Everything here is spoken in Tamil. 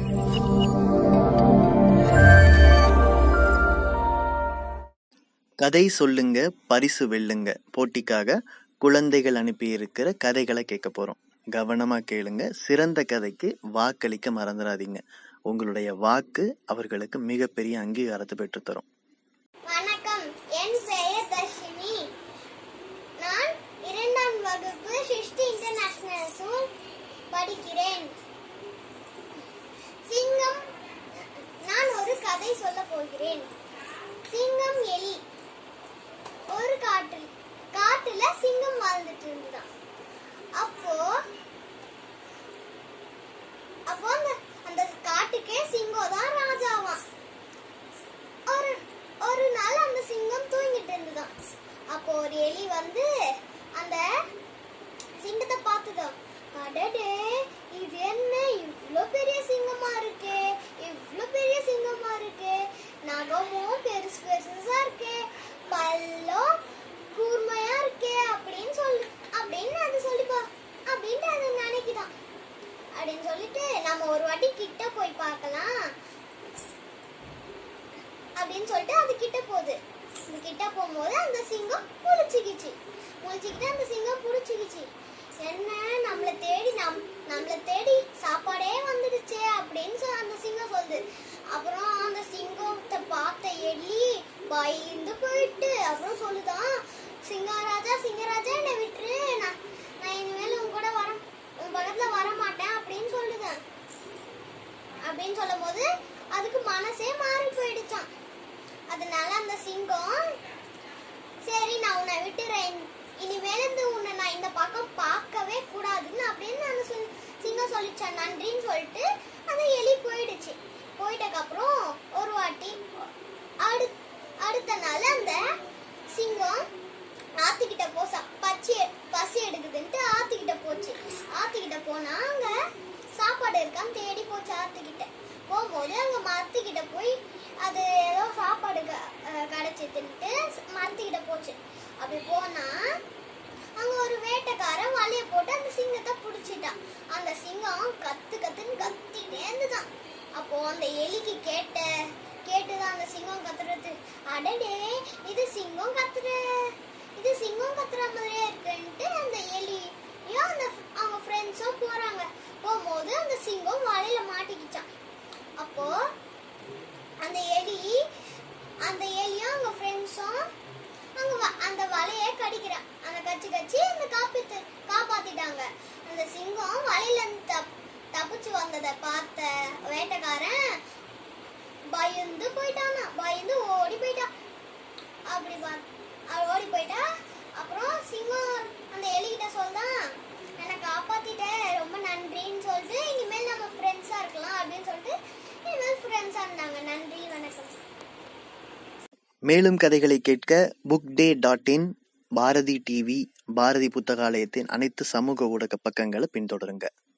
கதை சொல்லுங்க பரிசு வெல்லுங்க போட்டிக்காக குழந்தைகள் அனுப்பியிருக்கிற கதைகளை கேட்க போறோம் கவனமா கேளுங்க சிறந்த கதைக்கு வாக்களிக்க மறந்துடாதீங்க உங்களுடைய வாக்கு அவர்களுக்கு மிகப்பெரிய அங்கீகாரத்தை பெற்றுத்தரும் வணக்கம் என் பெயர் தர்ஷினி நான் இரண்டாம் வகுப்பு சிருஷ்டி இன்டர்நேஷனல் ஸ்கூல் படிக்கிறேன் சிங்கம் நான் ஒரு கதை சொல்ல போகிறேன் சிங்கம் எலி ஒரு காட்டில் காட்டுல சிங்கம் வாழ்ந்துட்டு இருந்துதான் அப்போ அப்போ அந்த அந்த காட்டுக்கே சிங்கம் தான் ராஜாவாம் ஒரு ஒரு நாள் அந்த சிங்கம் தூங்கிட்டு இருந்துதான் அப்போ ஒரு எலி வந்து அந்த சிங்கத்தை பார்த்துதான் அடடே இது என்ன இவ்ளோ பெரிய சிங்கமா இருக்கே இவ்ளோ பெரிய சிங்கமா இருக்கே நகமும் பெருசு பெருசா இருக்கே பல்லும் கூர்மையா இருக்கே அப்படின்னு சொல்லி அப்படின்னு அது சொல்லிப்பா அப்படின்ட்டு அது நினைக்குதான் அப்படின்னு சொல்லிட்டு நம்ம ஒரு வாட்டி கிட்ட போய் பார்க்கலாம் அப்படின்னு சொல்லிட்டு அது கிட்ட போகுது அது கிட்ட போகும்போது அந்த சிங்கம் முழிச்சுக்கிச்சு முழிச்சுக்கிட்டு அந்த சிங்கம் புடிச்சுக்கிச்சு என்ன நம்மள தேடி நம் நம்மள தேடி சாப்பாடே வந்துடுச்சே அப்படின்னு சொ- அந்த சிங்கம் சொல்லுது அப்புறம் அந்த சிங்கத்தை பார்த்த எலி பயந்து போயிட்டு அப்புறம் சொல்லுதான் சிங்கராஜா சிங்கராஜா என்னை விட்டுரு நான் நான் இனிமேல் உன் கூட வர உன் பக்கத்துல வர மாட்டேன் அப்படின்னு சொல்லுதான் அப்படின்னு சொல்லும்போது அதுக்கு மனசே மாறி போயிடுச்சான் அதனால அந்த சிங்கம் சரி நான் உன்னை விட்டுறேன் இனிமேல் இருந்து உன்னை நான் இந்த பக்கம் பார்க்கவே கூடாதுன்னு அப்படின்னு அந்த சிங்- சிங்கம் சொல்லிச்சான் நன்றின்னு சொல்லிட்டு அந்த எலி போயிடுச்சு போயிட்டக்கப்புறம் ஒரு வாட்டி அடு அடுத்த நாள் அந்த சிங்கம் ஆத்துக்கிட்ட போ ச- பச்சி பசி எடுக்குதுன்ட்டு ஆத்துக்கிட்ட போச்சு ஆத்துக்கிட்ட போனா அங்க சாப்பாடு இருக்கான்னு தேடி போச்சு ஆத்துக்கிட்ட போகும்போது அங்க மரத்துக்கிட்ட போய் அது ஏதோ சாப்பாடு க- அஹ் கிடைச்சதுன்ட்டு மரத்துக்கிட்ட போச்சு அப்படி போனா அங்க ஒரு வேட்டைக்காரன் வலைய போட்டு அந்த சிங்கத்தை புடிச்சிட்டான் அந்த சிங்கம் கத்து கத்துன்னு கத்திட்டே இருந்துதான் அப்போ அந்த எலிக்கு கேட்ட கேட்டுதான் அந்த சிங்கம் கத்துறது அடடே இது சிங்கம் கத்துற இது சிங்கம் கத்துற மாதிரியே இருக்குன்ட்டு அந்த எலியும் அந்த அவங்க ஃப்ரெண்ட்ஸும் போறாங்க போகும்போது அந்த சிங்கம் வலையில மாட்டிக்கிச்சான் அப்போ அந்த எலி அந்த எலியும் அவங்க ஃப்ரெண்ட்ஸும் அவங்க வ- அந்த வலைய கடிக்கிறான் அந்த கச்சி கச்சி அந்த காப்பித்து காப்பாத்திட்டாங்க அந்த சிங்கம் வலையில இருந்து தப் தப்பிச்சு வந்ததை பார்த்த வேட்டைக்காரன் பயந்து போயிட்டானா பயந்து ஓடி போயிட்டான் அப்படி பா- அவ ஓடி போயிட்டா அப்புறம் சிங்கம் அந்த எலிகிட்ட சொல்தான் என்னை காப்பாத்திட்ட ரொம்ப நன்றின்னு சொல்லிட்டு இனிமேல் நம்ம ஃப்ரெண்ட்ஸா இருக்கலாம் அப்படின்னு சொல்லிட்டு இனிமேல் ஃப்ரெண்ட்ஸா இருந்தாங்க நன்றி வணக்கம் மேலும் கதைகளை கேட்க book day dot in Bharathi TV Bharathi புத்தகாலயத்தின் அனைத்து சமூக ஊடக பக்கங்களை பின்தொடருங்க